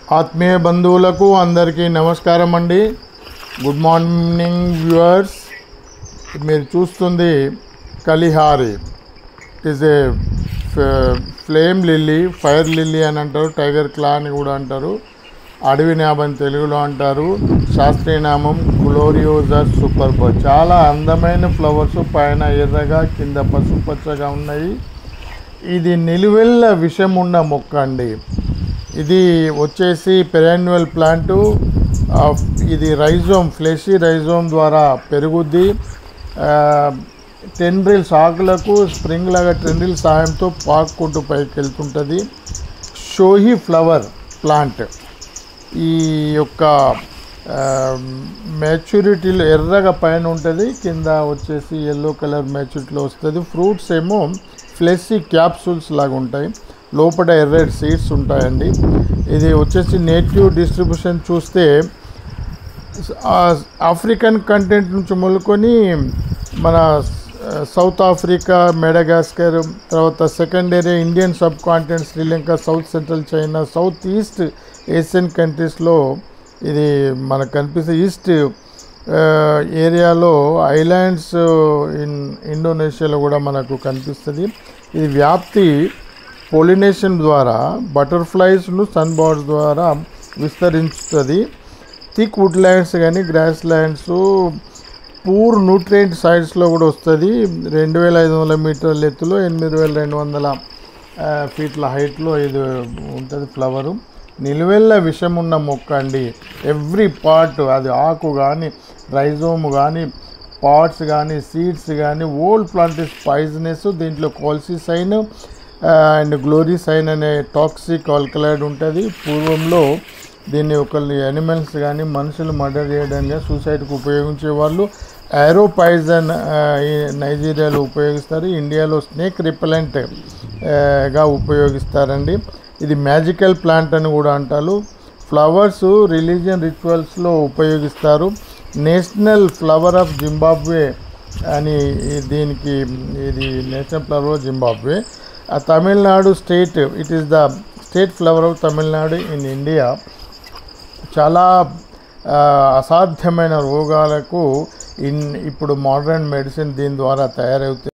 ఆత్మీయ బంధువులకు అందరికీ నమస్కారం అండి గుడ్ మార్నింగ్ వ్యూవర్స్ మీరు చూస్తుంది కలిహారి it is a flame lily fire lily అని అంటారు టైగర్ క్లా అని కూడా అంటారు అడవి నామం తెలుగులో అంటారు శాస్త్రీయ నామం గ్లోరియోజర్ సూపర్బ్ చాలా అందమైన ఫ్లవర్స్ పైన ఎర్రగా కింద పసుపచ్చగా ఉన్నాయి ఇది నిలువెల్ల విషం ఉన్న మొక్క అండి ఇది వచ్చేసి పెరాన్యువల్ ప్లాంటు ఇది రైజోమ్ ఫ్లెషీ రైజోమ్ ద్వారా పెరుగుద్ది టెండ్రిల్స్ ఆకులకు స్ప్రింగ్ లాగా టెండ్రిల్ సహాయంతో పాక్కుంటూ పైకి వెళ్తుంటుంది షోహీ ఫ్లవర్ ప్లాంట్ ఈ యొక్క మెచ్యూరిటీలో ఎర్రగా పైన ఉంటుంది కింద వచ్చేసి ఎల్లో కలర్ మెచ్యూరిటీలో వస్తుంది ఫ్రూట్స్ ఏమో ఫ్లెస్సీ క్యాప్సూల్స్ లాగా ఉంటాయి లోపల ఎర్రటి సీడ్స్ ఉంటాయండి ఇది వచ్చేసి నేటివ్ డిస్ట్రిబ్యూషన్ చూస్తే ఆఫ్రికన్ కంటెంట్ నుంచి మొదలుకొని మన సౌత్ ఆఫ్రికా మెడగాస్కర్ తర్వాత second area Indian subcontinent Sri Lanka south central China south east Asian కంట్రీస్లో ఇది మనకు కనిపిస్తే ఈస్ట్ ఏరియాలో ఐలాండ్స్ ఇన్ ఇండోనేషియాలో కూడా మనకు కనిపిస్తుంది ఇది వ్యాప్తి పొలినేషన్ ద్వారా బటర్ఫ్లైస్ను సన్ బర్డ్స్ ద్వారా విస్తరించుతుంది థిక్ వుడ్ ల్యాండ్స్ కానీ గ్రాస్ ల్యాండ్స్ పూర్ న్యూట్రియంట్ సైడ్స్లో కూడా వస్తుంది రెండు వేల ఐదు వందల మీటర్ల ఎత్తులో ఎనిమిది వేల రెండు వందల ఫీట్ల హైట్లో ఇది ఉంటుంది ఫ్లవరు నిలువెల్ల విషం ఉన్న మొక్క అండి ఎవ్రీ పార్ట్ అది ఆకు కానీ రైజోమ్ కానీ పార్ట్స్ కానీ సీడ్స్ కానీ ఓల్డ్ ప్లాంట్ ఇస్ పాయిజనెస్ దీంట్లో కోల్సిసైన్ అండ్ గ్లోరిసైన్ అనే టాక్సిక్ ఆల్కలైడ్ ఉంటుంది పూర్వంలో దీన్ని ఒకళ్ళు యానిమల్స్ కానీ మనుషులు మర్డర్ చేయడానికి సూసైడ్కి ఉపయోగించే వాళ్ళు యారో పాయిజన్ నైజీరియాలో ఉపయోగిస్తారు ఇండియాలో స్నేక్ రిపెలెంట్ గా ఉపయోగిస్తారండి ఇది మ్యాజికల్ ప్లాంట్ అని కూడా అంటారు ఫ్లవర్స్ రిలీజియన్ రిచువల్స్లో ఉపయోగిస్తారు నేషనల్ ఫ్లవర్ ఆఫ్ జింబాబ్వే అని దీనికి ఇది national flower of Zimbabwe Tamil Nadu state it is the state flower of Tamil Nadu in India చాలా అసాధ్యమైన రోగాలకు ఇన్ ఇప్పుడు మోడర్న్ మెడిసిన్ దీని ద్వారా తయారవుతుంది